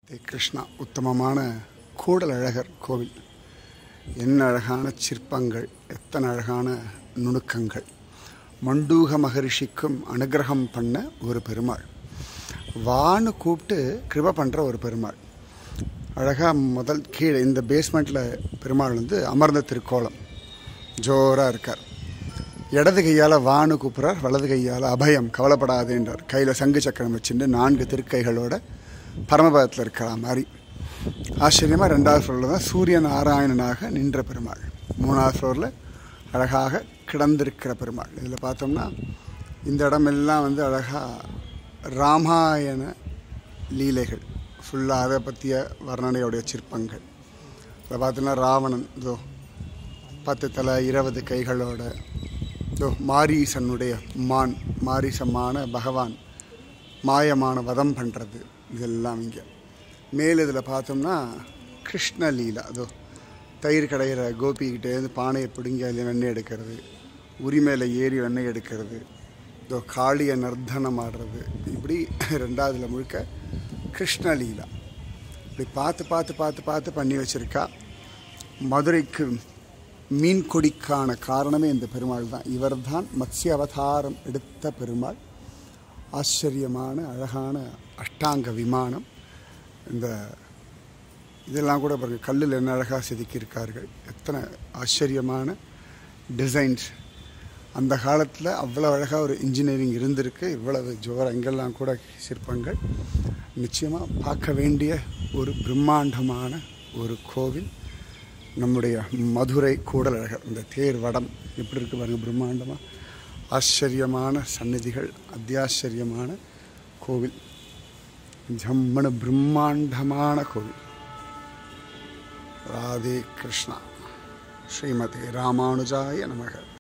தே கிருஷ்ணா உத்தமமான கூடல் அழகர் கோவில் என்ன அழகான சிற்பங்கள் எத்தனை அழகான நுணுக்கங்கள் மண்டூக மகரிஷிக்கும் அனுகிரகம் பண்ண ஒரு பெருமாள் வான்னு கூப்பிட்டு கிருப பண்ணுற ஒரு பெருமாள் அழகாக முதல் கீழே இந்த பேஸ்மெண்ட்டில் பெருமாள் வந்து அமர்ந்த திருக்கோலம் ஜோராக இருக்கார் இடது கையால் வானு கூப்பிட்றார் வலது கையால் அபயம் கவலைப்படாதேன்றார் கையில் சங்கு சக்கரம் வச்சுட்டு நான்கு திருக்கைகளோட பரமபதத்தில் இருக்கிற மாதிரி ஆச்சரியமாக ரெண்டாவது ஃப்ளோரில் தான் சூரிய நாராயணனாக நின்ற பெருமாள் மூணாவது ஃப்ளோரில் அழகாக கிடந்திருக்கிற பெருமாள் இதில் பார்த்தோம்னா இந்த இடமெல்லாம் வந்து அழகாக ராமாயண லீலைகள் ஃபுல்லாக அதை பற்றிய வர்ணனையுடைய சிற்பங்கள் இதில் பார்த்தோம்னா ராவணன் இதோ பத்து தலை இருபது கைகளோட இதோ மாரீசனுடைய மான் மாரீசமான பகவான் மாயமான வதம் பண்ணுறது இதெல்லாம் இங்கே மேல் இதில் பார்த்தோம்னா கிருஷ்ண லீலா அதோ தயிர் கடையிற கோபிக்கிட்டேருந்து பானையை பிடுங்கி அதில் வெண்ணெய் எடுக்கிறது உரிமையில் ஏறி வெண்ணெய் எடுக்கிறது இதோ காளிய நர்த்தனம் ஆடுறது இப்படி ரெண்டாவதுல முழுக்க கிருஷ்ணலீலா இப்படி பார்த்து பார்த்து பார்த்து பார்த்து பண்ணி வச்சுருக்கா மதுரைக்கு மீன் கொடிக்கான காரணமே இந்த பெருமாள் தான் இவர்தான் மத்ஸ்ய அவதாரம் எடுத்த பெருமாள் ஆச்சரியமான அழகான அஷ்டாங்க விமானம் இந்த இதெல்லாம் கூட பாருங்க கல்லில் என்ன அழகாக செதுக்கியிருக்கார்கள் எத்தனை ஆச்சரியமான டிசைன்ஸ் அந்த காலத்தில் அவ்வளோ அழகாக ஒரு இன்ஜினியரிங் இருந்திருக்கு இவ்வளவு ஜோர எங்கெல்லாம் கூட சிற்பங்கள் நிச்சயமாக பார்க்க வேண்டிய ஒரு பிரம்மாண்டமான ஒரு கோவில் நம்முடைய மதுரை கூடலழகர் இந்த தேர் வடம் எப்படி இருக்கு பாருங்க பிரம்மாண்டமாக ஆச்சரியமான சந்நிதிகள் அத்தியாச்சரியமான கோவில் ஜம்மன பிரம்மாண்டமான கோவில் ராதே கிருஷ்ணா ஸ்ரீமதி ராமானுஜாய நமக